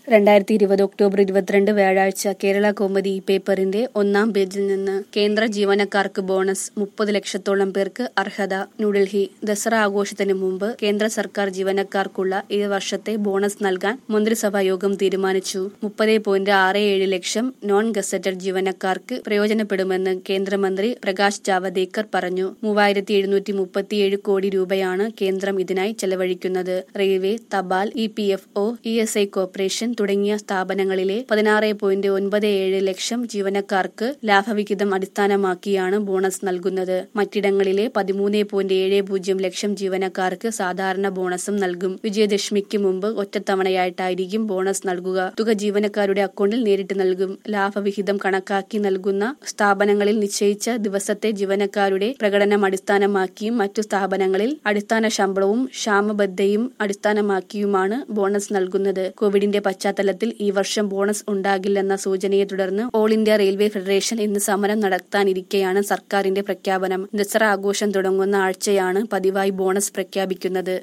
രണ്ടായിരത്തി ഇരുപത് ഒക്ടോബർ ഇരുപത്തിരണ്ട് വ്യാഴാഴ്ച കേരള കോമഡി പേപ്പറിന്റെ ഒന്നാം പേജിൽ നിന്ന് കേന്ദ്ര ജീവനക്കാർക്ക് ബോണസ് മുപ്പത് ലക്ഷത്തോളം പേർക്ക് അർഹത ന്യൂഡൽഹി ദസറ ആഘോഷത്തിന് മുമ്പ് കേന്ദ്ര സർക്കാർ ജീവനക്കാർക്കുള്ള ഈ വർഷത്തെ ബോണസ് നൽകാൻ മന്ത്രിസഭാ യോഗം തീരുമാനിച്ചു മുപ്പത് പോയിന്റ് ആറ് ഏഴ് ലക്ഷം നോൺ ഗസറ്റഡ് ജീവനക്കാർക്ക് പ്രയോജനപ്പെടുമെന്ന് കേന്ദ്രമന്ത്രി പ്രകാശ് ജാവദേക്കർ പറഞ്ഞു മൂവായിരത്തി എഴുന്നൂറ്റി മുപ്പത്തിയേഴ് കോടി രൂപയാണ് കേന്ദ്രം ഇതിനായി ചെലവഴിക്കുന്നത് റെയിൽവേ തപാൽ E P F O E S I corporation തുടങ്ങിയ സ്ഥാപനങ്ങളിലെ പതിനാറ് പോയിന്റ് ഒൻപത് ഏഴ് ലക്ഷം ജീവനക്കാർക്ക് ലാഭവിഹിതം അടിസ്ഥാനമാക്കിയാണ് ബോണസ് നൽകുന്നത് മറ്റിടങ്ങളിലെ പതിമൂന്ന് പോയിന്റ് ഏഴ് പൂജ്യം ലക്ഷം ജീവനക്കാർക്ക് സാധാരണ ബോണസും നൽകും വിജയദശമിക്ക് മുമ്പ് ഒറ്റത്തവണയായിട്ടായിരിക്കും ബോണസ് നൽകുക തുക ജീവനക്കാരുടെ അക്കൗണ്ടിൽ നേരിട്ട് നൽകും ലാഭവിഹിതം കണക്കാക്കി നൽകുന്ന സ്ഥാപനങ്ങളിൽ നിശ്ചയിച്ച ദിവസത്തെ ജീവനക്കാരുടെ പ്രകടനം അടിസ്ഥാനമാക്കിയും മറ്റു സ്ഥാപനങ്ങളിൽ അടിസ്ഥാന ശമ്പളവും ക്ഷാമബദ്ധയും അടിസ്ഥാനമാക്കിയുമാണ് ബോണസ് നൽകുന്നത് കോവിഡിന്റെ പശ്ചാത്തലത്തിൽ ഈ വർഷം ബോണസ് ഉണ്ടാകില്ലെന്ന സൂചനയെ തുടർന്ന് ഓൾ ഇന്ത്യ റെയിൽവേ ഫെഡറേഷൻ ഇന്ന് സമരം നടത്താനിരിക്കെയാണ് സർക്കാരിന്റെ പ്രഖ്യാപനം ദസറ ആഘോഷം തുടങ്ങുന്ന ആഴ്ചയാണ് പതിവായി ബോണസ് പ്രഖ്യാപിക്കുന്നത്